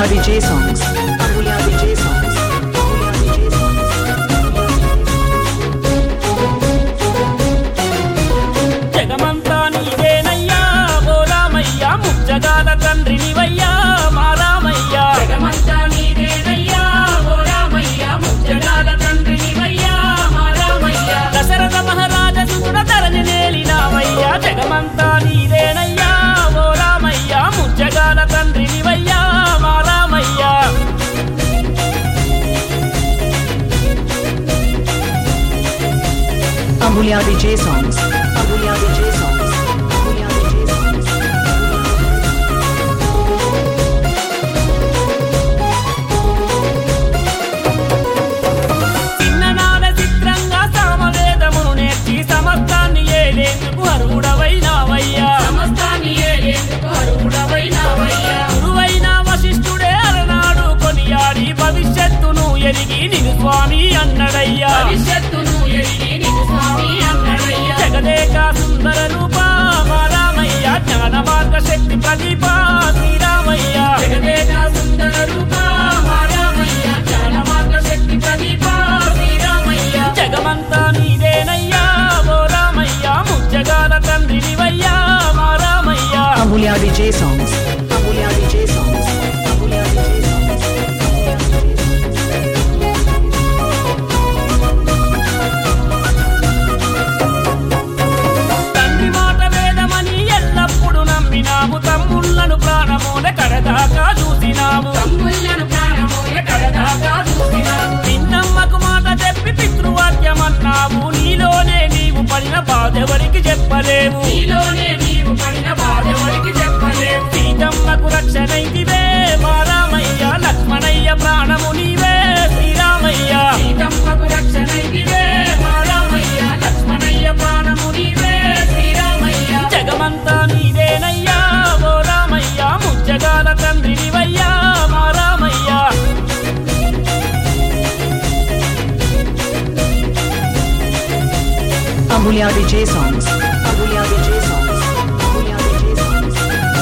Ambulia DJ songs. Ambulia DJ songs. Ambulia DJ songs. జగమంతా నీవేనయ్యా ఓ రామయ్య ముచ్చగాల తండ్రి నీవయ్యా మా రామయ్య జగమంతా నీవేనయ్యా ఓ రామయ్య ముచ్చగాల తండ్రి నీవయ్యా మా రామయ్య దశరథ మహారాజ సుతుడ ధరణి నేలినావయ్యా జగమంతా నీవేనయ్యా ఓ రామయ్య ముచ్చగాల తండ్రి నీవయ్యా మా Ramayya Ambulia DJ songs. Ambulia DJ songs. Ambulia DJ songs. చిన్ననాడ చిత్రంగా సామవేదమును నేర్చి సమస్తాన్ని ఏలేందుకు అర్హుడవైనావయ్యా సమస్తాన్ని ఏలేందుకు అర్హుడవైనావయ్యా గురువైన వశిష్ఠుడే అలనాడు కొనియాడి భవిష్యత్తును ఎరిగి నిను స్వామి అన్నడయ్యా భవిష్యత్తును ఎరిగి నిను స్వామి అన్నడయ్యా జగదేక సుందర రూప మా రామయ్య జ్ఞాన మార్గ శక్తి ప్రదీప శ్రీరామయ్య జగదేక సుందర రూప మా రామయ్య జ్ఞాన మార్గ శక్తి ప్రదీప శ్రీరామయ్య జగమంతా నీదేనయ్యా ఓ రామయ్య ముచ్చగాల తండ్రి నీవయ్యా మా Ramayya Ambulia DJ songs. Ambulia DJ songs. Ambulia DJ songs. తండ్రి మాట వేదమని ఎల్లప్పుడు నమ్మినాము తమ్ముళ్ళను ప్రాణమూల కడదాకా చూసినాము తమ్ముళ్ళను ప్రాణమూల కడదాకా చూసినాము నిన్నమ్మకు మాట చెప్పి పితృవాక్యమన్నావు నీలోనే నీవు పడిన బాధెవరికి చెప్పలేవు నీలోనే నీవు పడిన బాధెవరికి చెప్పలేవు సీతమ్మకు రక్షణైతివే మా రామయ్య లక్ష్మణయ్య ప్రాణము నీవే శ్రీరామయ్య సీతమ్మకు రక్షణైతివే మా రామయ్య లక్ష్మణయ్య ప్రాణము నీవే శ్రీరామయ్య జగమంతా నీదేనయ్యా ఓ రామయ్య ముచ్చగాల తండ్రి నీవయ్యా మా Ramayya Ambulia DJ songs. Ambulia DJ songs. Ambulia DJ songs.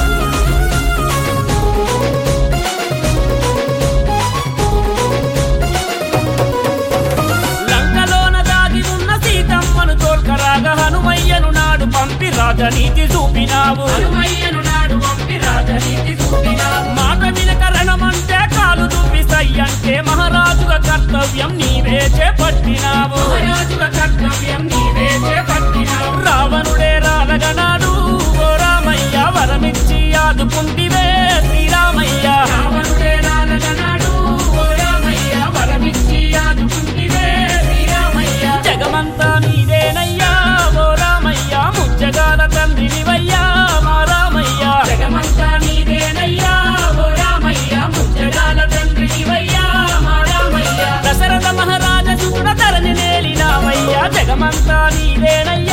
లంకలోన దాగి ఉన్న సీతమ్మను తోల్కరాగా హనుమయ్యను నాడు పంపి రాజనీతి చూపినావు హనుమయ్యను నాడు పంపి రాజనీతి చూపినావు మాట వినక రణమంటే కాలు చూపి సై అంటే మహారాజుగా కర్తవ్యం నీవే చేపట్టినావు మహారాజుగా కర్తవ్యం నీవే చేపట్టినావు రావణుడే రాలగనాడు ఓ రామయ్య వరమిచ్చి ఆదుకుంటివే శ్రీరామయ్య రావణుడే రాలగనాడు ఓ రామయ్య వరమిచ్చి ఆదుకుంటివే శ్రీరామయ్య జగమంతా నీదేనయ్యా ఓ రామయ్య ముచ్చగాల తండ్రి నీవయ్యా మా రామయ్య జగమంతా నీదేనయ్యా ఓ రామయ్య ముచ్చగాల తండ్రి నీవయ్యా మా రామయ్య దశరథ మహారాజ సుతుడ ధరణి నేలినావయ్యా జగమంతా నీదేనయ్యా